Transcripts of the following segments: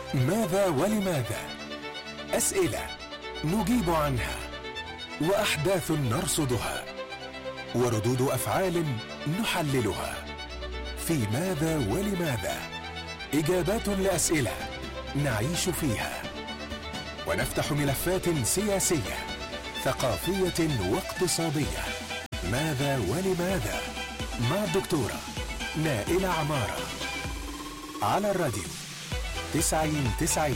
ماذا ولماذا اسئله نجيب عنها واحداث نرصدها وردود افعال نحللها في ماذا ولماذا اجابات لاسئله نعيش فيها ونفتح ملفات سياسيه ثقافيه واقتصاديه ماذا ولماذا مع الدكتوره نائله عماره على الراديو تسعين تسعين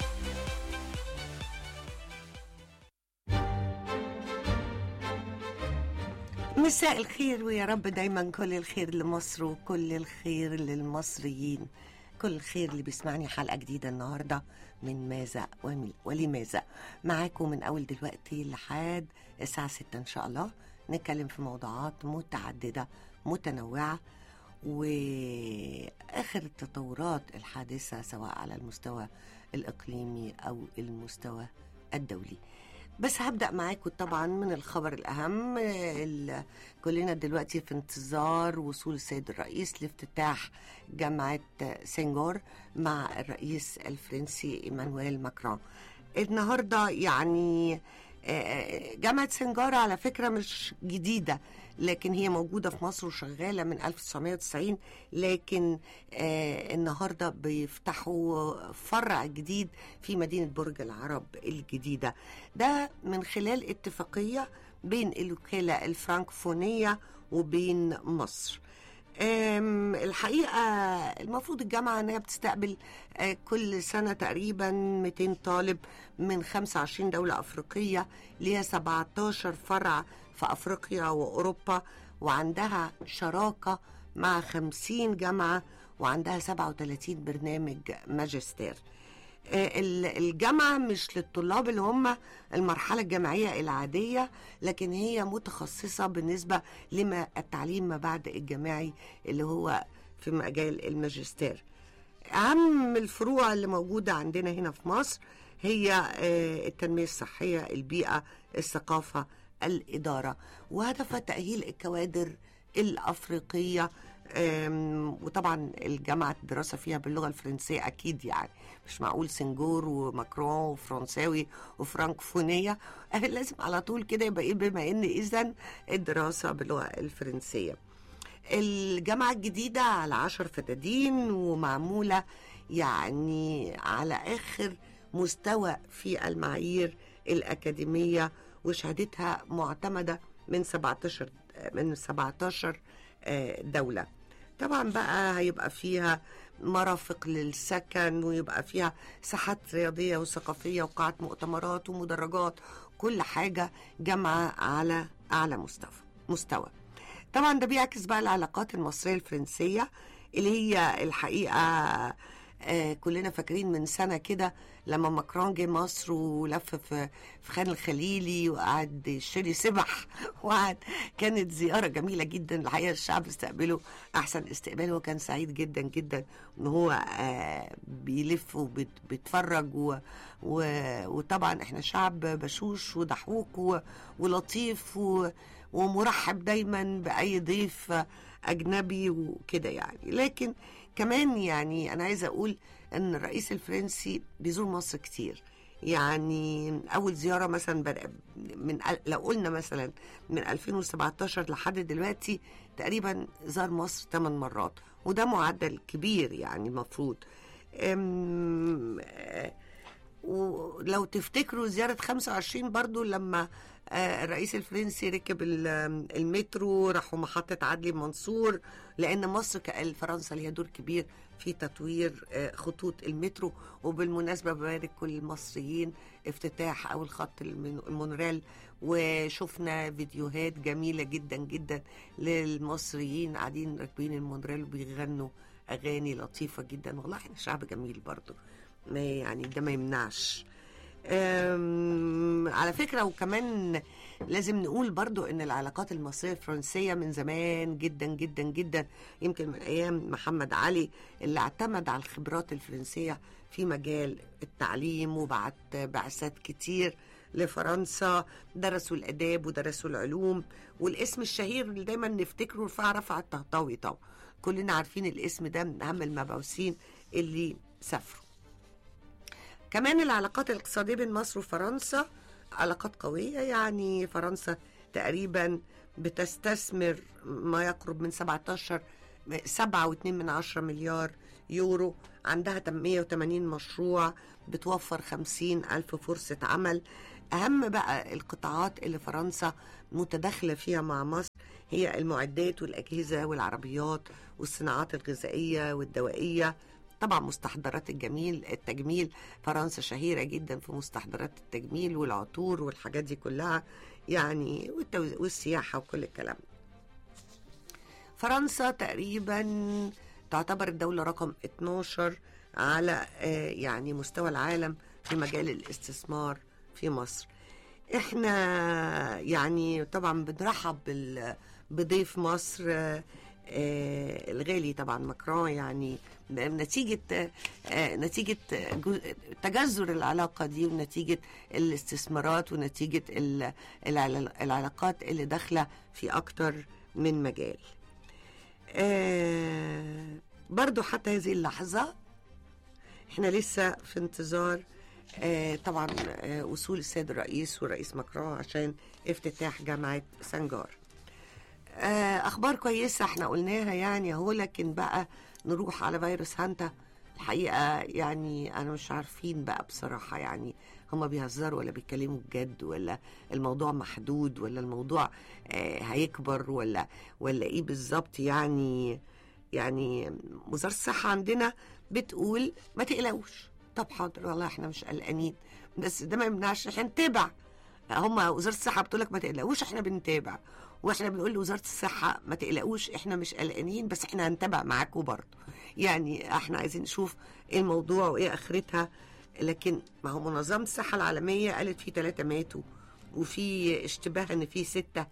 مساء الخير ويا رب دايما كل الخير لمصر وكل الخير للمصريين كل الخير اللي بيسمعني حلقة جديدة النهاردة من ماذا ومي- ولماذا معاكم من أول دلوقتي لحد الساعة 6 إن شاء الله نتكلم في موضوعات متعددة متنوعة وآخر التطورات الحادثة سواء على المستوى الإقليمي أو المستوى الدولي بس هبدأ معاكم طبعا من الخبر الأهم ال- كلنا دلوقتي في انتظار وصول السيد الرئيس لافتتاح جامعة سنغور مع الرئيس الفرنسي إيمانويل ماكرون النهاردة يعني آه، جامعة سنجارة على فكرة مش جديدة لكن هي موجودة في مصر وشغالة من 1990 لكن آه النهاردة بيفتحوا فرع جديد في مدينة برج العرب الجديدة ده من خلال اتفاقية بين الوكالة الفرنكفونية وبين مصر أم، الحقيقة المفروض الجامعة أنها بتستقبل آه، كل سنة تقريبا 200 طالب من 25 دولة أفريقية ليها 17 فرع في أفريقيا وأوروبا وعندها شراكة مع 50 جامعة وعندها 37 برنامج ماجستير آه، ال- الجامعة مش للطلاب اللي هم المرحلة الجامعية العادية لكن هي متخصصة بالنسبة لما التعليم ما بعد الجامعي اللي هو في مجال الماجستير أهم الفروع اللي موجودة عندنا هنا في مصر هي آه، التنمية الصحية البيئة الثقافة الإدارة وهدفها تأهيل الكوادر الأفريقية أم، وطبعا الجامعة الدراسة فيها باللغة الفرنسية أكيد يعني مش معقول سنجور وماكرون وفرنساوي وفرنكفونية لازم على طول كده يبقى إيه بما إن إذا الدراسة باللغة الفرنسية الجامعة الجديدة على عشر فدادين ومعمولة يعني على آخر مستوى في المعايير الأكاديمية وشهادتها معتمدة من 17 من 17 آه، دولة طبعا بقى هيبقى فيها مرافق للسكن ويبقى فيها ساحات رياضية وثقافية وقاعات مؤتمرات ومدرجات كل حاجة جامعة على أعلى مستوى مستوى طبعا ده بيعكس بقى العلاقات المصرية الفرنسية اللي هي الحقيقة آه كلنا فاكرين من سنة كده لما ماكرون جه مصر ولف في في خان الخليلي وقعد يشتري سبح وقعد كانت زيارة جميلة جدا الحقيقة الشعب استقبله أحسن استقبال وكان سعيد جدا جدا إن هو آه بيلف وبيتفرج و و وطبعا احنا شعب بشوش وضحوك و ولطيف و ومرحب دايما بأي ضيف أجنبي وكده يعني لكن كمان يعني أنا عايزة أقول أن الرئيس الفرنسي بيزور مصر كتير يعني أول زيارة مثلا بر- من لو قلنا مثلا من 2017 لحد دلوقتي تقريبا زار مصر 8 مرات وده معدل كبير يعني المفروض أم، آه، ولو تفتكروا زيارة 25 برضو لما آه، الرئيس الفرنسي ركب ال- المترو راحوا محطة عدلي منصور لأن مصر ك- فرنسا ليها دور كبير في تطوير آه، خطوط المترو وبالمناسبة ببارك كل المصريين افتتاح أول خط المن- المونوريل وشفنا فيديوهات جميلة جدا جدا للمصريين قاعدين راكبين المونوريل وبيغنوا أغاني لطيفة جدا والله احنا شعب جميل برضو ما يعني ده ما يمنعش أم، على فكرة وكمان لازم نقول برضو ان العلاقات المصرية الفرنسية من زمان جدا جدا جدا يمكن من ايام محمد علي اللي اعتمد على الخبرات الفرنسية في مجال التعليم وبعت بعثات كتير لفرنسا درسوا الاداب ودرسوا العلوم والاسم الشهير اللي دايما نفتكره رفاعة رفع الطهطاوي طبعا كلنا عارفين الاسم ده من اهم المبعوثين اللي سافروا كمان العلاقات الاقتصادية بين مصر وفرنسا علاقات قوية يعني فرنسا تقريبا بتستثمر ما يقرب من 17 7 و2 من عشرة مليار يورو عندها 180 مشروع بتوفر 50 ألف فرصة عمل أهم بقى القطاعات اللي فرنسا متداخلة فيها مع مصر هي المعدات والأجهزة والعربيات والصناعات الغذائية والدوائية طبعا مستحضرات الجميل التجميل فرنسا شهيرة جدا في مستحضرات التجميل والعطور والحاجات دي كلها يعني والتو- والسياحة وكل الكلام ده. فرنسا تقريبا تعتبر الدولة رقم 12 على آه، يعني مستوى العالم في مجال الاستثمار في مصر احنا يعني طبعا بنرحب بال- بضيف مصر آه، آه، الغالي طبعا ماكرون يعني نتيجة آه، نتيجة جو- تجذر العلاقة دي ونتيجة الاستثمارات ونتيجة ال- العلا- العلاقات اللي داخلة في أكتر من مجال آه، برضو حتى هذه اللحظة احنا لسه في انتظار آه، طبعا آه، وصول السيد الرئيس والرئيس ماكرون عشان افتتاح جامعة سنجار آه، اخبار كويسه احنا قلناها يعني اهو لكن بقى نروح على فيروس هانتا الحقيقه يعني انا مش عارفين بقى بصراحه يعني هما بيهزروا ولا بيتكلموا بجد ولا الموضوع محدود ولا الموضوع آه، هيكبر ولا ولا ايه بالظبط يعني يعني وزاره الصحه عندنا بتقول ما تقلقوش طب حاضر والله احنا مش قلقانين بس ده ما يمنعش احنا نتابع هم وزاره الصحه بتقول لك ما تقلقوش احنا بنتابع واحنا بنقول لوزاره الصحه ما تقلقوش احنا مش قلقانين بس احنا هنتابع معاكم برضه يعني احنا عايزين نشوف ايه الموضوع وايه اخرتها لكن ما هو منظمه الصحه العالميه قالت في ثلاثه ماتوا وفي اشتباه ان في سته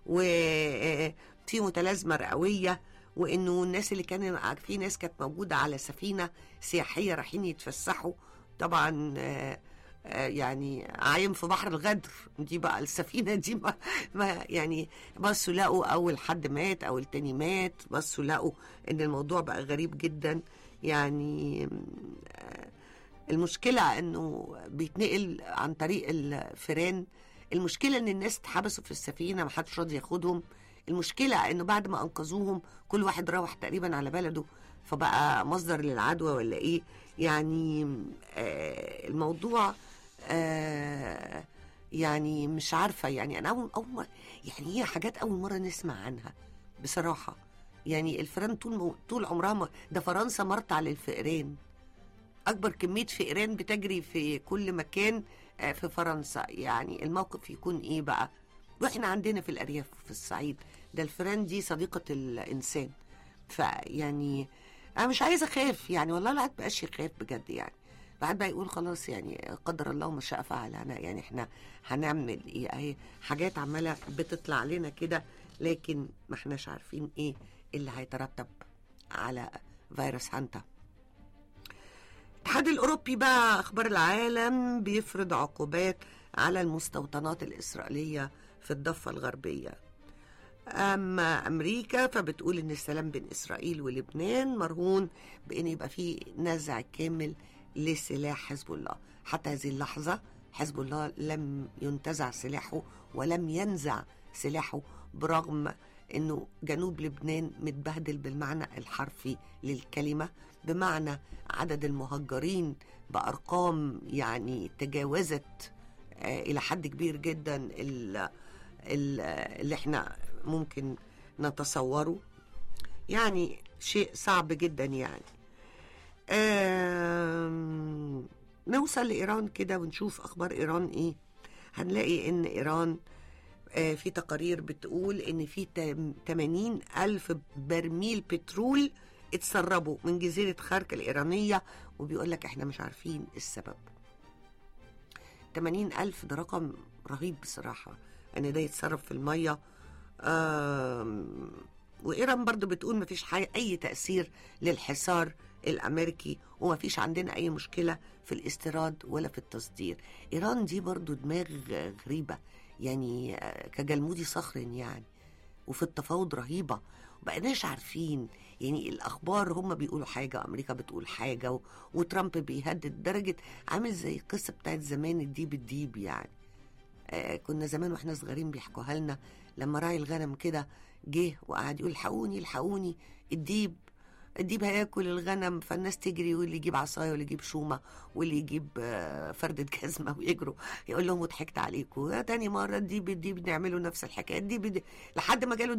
وفي متلازمه رئويه وانه الناس اللي كانوا في ناس كانت موجوده على سفينه سياحيه رايحين يتفسحوا طبعا آه، آه، يعني عايم في بحر الغدر دي بقى السفينة دي ما, ما يعني بصوا لقوا أول حد مات أو التاني مات بصوا لقوا إن الموضوع بقى غريب جدا يعني آه، المشكلة إنه بيتنقل عن طريق الفيران المشكلة إن الناس اتحبسوا في السفينة محدش راضي ياخدهم المشكلة إنه بعد ما أنقذوهم كل واحد روح تقريبا على بلده فبقى مصدر للعدوى ولا إيه يعني آه الموضوع آه يعني مش عارفة يعني أنا أول أول مرة يعني هي حاجات أول مرة نسمع عنها بصراحة يعني الفئران طول مو- طول عمرها ما- ده فرنسا مرتع للفئران اكبر كميه فئران بتجري في كل مكان آه، في فرنسا يعني الموقف يكون ايه بقى واحنا عندنا في الارياف في الصعيد ده الفئران دي صديقه الانسان فيعني انا مش عايزه اخاف يعني والله الواحد بقاش يخاف بجد يعني الواحد بقى يقول خلاص يعني قدر الله ما شاء فعل انا يعني احنا هنعمل ايه اهي حاجات عماله بتطلع لنا كده لكن ما احناش عارفين ايه اللي هيترتب على فيروس هانتا الاتحاد الاوروبي بقى اخبار العالم بيفرض عقوبات على المستوطنات الاسرائيليه في الضفه الغربيه اما امريكا فبتقول ان السلام بين اسرائيل ولبنان مرهون بان يبقى في نزع كامل لسلاح حزب الله حتى هذه اللحظه حزب الله لم ينتزع سلاحه ولم ينزع سلاحه برغم انه جنوب لبنان متبهدل بالمعنى الحرفي للكلمه بمعنى عدد المهجرين بارقام يعني تجاوزت آه، الى حد كبير جدا ال- ال- اللي احنا ممكن نتصوره يعني شيء صعب جدا يعني آم، نوصل لإيران كده ونشوف أخبار إيران إيه هنلاقي إن إيران آه، في تقارير بتقول إن في تم- 80 ألف برميل بترول اتسربوا من جزيرة خارك الإيرانية وبيقول لك إحنا مش عارفين السبب 80 ألف ده رقم رهيب بصراحة إن ده يتسرب في المية آم، وإيران برضو بتقول مفيش حاجة أي تأثير للحصار الأمريكي ومفيش عندنا أي مشكلة في الاستيراد ولا في التصدير إيران دي برضو دماغ غريبة يعني آه، كجلمودي صخر يعني وفي التفاوض رهيبة بقناش عارفين يعني الاخبار هم بيقولوا حاجه وامريكا بتقول حاجه و... وترامب بيهدد درجه عامل زي القصه بتاعت زمان الديب الديب يعني آه كنا زمان واحنا صغيرين بيحكوها لنا لما راعي الغنم كده جه وقعد يقول الحقوني الحقوني الديب الديب هياكل الغنم فالناس تجري واللي يجيب عصايه واللي يجيب شومه واللي يجيب آه، فردة جزمه ويجروا يقول لهم وضحكت عليكم تاني مره الديب الديب نعمله نفس الحكايه الديب الديب لحد ما جاله